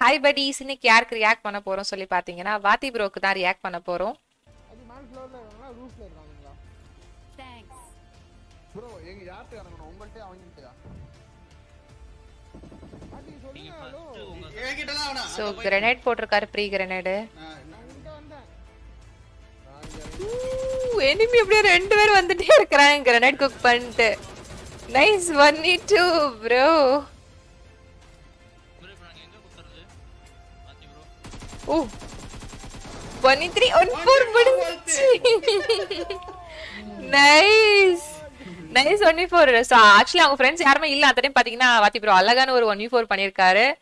Hi buddies இன்னைக்கு யாருக்கு react பண்ண போறோம் சொல்லி பாத்தீங்கன்னா வாத்தி ப்ரோக்கு தான் ரியாக்ட் பண்ண போறோம் அது மேல் ஃப்ளோர்ல இருக்காங்களா ரூஃப்ல இருக்காங்களா Thanks. ப்ரோ எங்க யார்கிட்ட இறங்கணும் உங்கள்கிட்ட அவங்கள்ட்டயா அது சொல்லுங்க நீங்க ஹலோ first உங்க என்கிட்ட தான் வேணாம் ஸோ கிரனேட் போட்டிருக்காரு ப்ரீ கிரனேடு நான் நான் இங்க வந்தேன் நான் இங்க இறங்கி- எனிமி அப்படியே ரெண்டு பேரும் வந்துட்டே இருக்கிறாங்க கிரனேட் குக் பண்ணிட்டு nice one two bro bro இப்போ நாங்க எங்க குத்துறது மாத்தி bro oh one three one four முடிஞ்சு nice nice one four so actually அவங்க ஃப்ரெண்ட்ஸ் யாருமே இல்ல அந்த டைம் பாத்தீங்கன்னா வாத்தி ப்ரோ அழகான ஒரு ஒன் ஃபோர் பண்ணியிருக்காரு